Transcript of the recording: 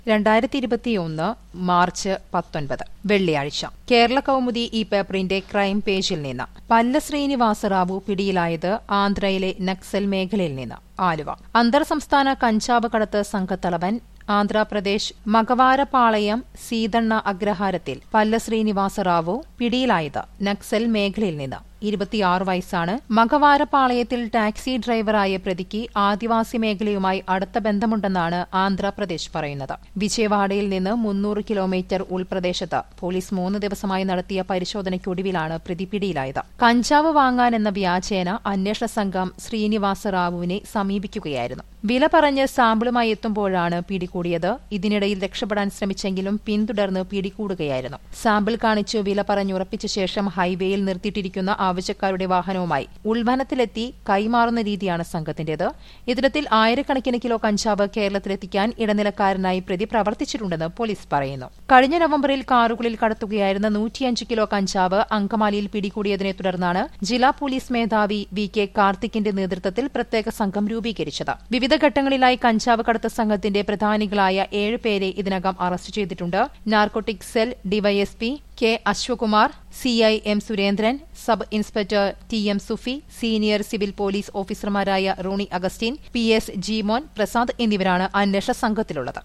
രണ്ടായിരത്തി ഇരുപത്തിയൊന്ന് മാർച്ച് പത്തൊൻപത് വെള്ളിയാഴ്ച കേരള കൗമുദി ഈ പേപ്പറിന്റെ ക്രൈം പേജിൽ നിന്ന് പല്ല ശ്രീനിവാസറാവു പിടിയിലായത് ആന്ധ്രയിലെ നക്സൽ മേഖലയിൽ നിന്ന് ആലുവ അന്തർ സംസ്ഥാന കഞ്ചാവ് കടത്ത് സംഘത്തലവൻ ആന്ധ്രാപ്രദേശ് മകവാരപാളയം സീതണ്ണ അഗ്രഹാരത്തിൽ പല്ല ശ്രീനിവാസറാവു പിടിയിലായത് നക്സൽ മേഖലയിൽ നിന്ന് ഇരുപത്തിയാറ് വയസ്സാണ് മകവാരപാളയത്തിൽ ടാക്സി ഡ്രൈവറായ പ്രതിക്ക് ആദിവാസി മേഖലയുമായി അടുത്ത ബന്ധമുണ്ടെന്നാണ് ആന്ധ്രാപ്രദേശ് പറയുന്നത് വിജയവാഡയിൽ നിന്ന് മുന്നൂറ് കിലോമീറ്റർ ഉൾപ്രദേശത്ത് പോലീസ് മൂന്ന് ദിവസമായി നടത്തിയ പരിശോധനയ്ക്കൊടുവിലാണ് പ്രതി പിടിയിലായത് കഞ്ചാവ് വാങ്ങാൻ എന്ന വ്യാജേന അന്വേഷണ സംഘം ശ്രീനിവാസ റാവുവിനെ സമീപിക്കുകയായിരുന്നു വില പറഞ്ഞ് സാമ്പിളുമായി എത്തുമ്പോഴാണ് പിടികൂടിയത് ഇതിനിടയിൽ രക്ഷപ്പെടാൻ ശ്രമിച്ചെങ്കിലും പിന്തുടർന്ന് പിടികൂടുകയായിരുന്നു സാമ്പിൾ കാണിച്ച് വില പറഞ്ഞുറപ്പിച്ച ശേഷം ഹൈവേയിൽ നിർത്തിയിട്ടിരിക്കുന്ന ആവശ്യക്കാരുടെ വാഹനവുമായി ഉൾവനത്തിലെത്തി കൈമാറുന്ന രീതിയാണ് സംഘത്തിന്റേത് ഇത്തരത്തിൽ ആയിരക്കണക്കിന് കിലോ കഞ്ചാവ് കേരളത്തിലെത്തിക്കാൻ ഇടനിലക്കാരനായി പ്രതി പ്രവർത്തിച്ചിട്ടുണ്ടെന്ന് പോലീസ് പറയുന്നു കഴിഞ്ഞ നവംബറിൽ കാറുകളിൽ കടത്തുകയായിരുന്ന നൂറ്റിയഞ്ച് കിലോ കഞ്ചാവ് അങ്കമാലിയിൽ പിടികൂടിയതിനെ തുടർന്നാണ് ജില്ലാ പോലീസ് മേധാവി വി കെ കാർത്തിക്കിന്റെ നേതൃത്വത്തിൽ പ്രത്യേക സംഘം രൂപീകരിച്ചത് വിവിധ ഘട്ടങ്ങളിലായി കഞ്ചാവ് കടത്ത സംഘത്തിന്റെ പ്രധാനികളായ ഏഴ് പേരെ ഇതിനകം അറസ്റ്റ് ചെയ്തിട്ടുണ്ട് narcotic cell DYSP K Ashwakumar CI M Surendran sub inspector T M Sufi senior civil police ഓഫീസർമാരായ Ronnie Augustine P S Jimon Prasad എന്നിവരാണ് അന്വേഷണ സംഘത്തിലുള്ളത്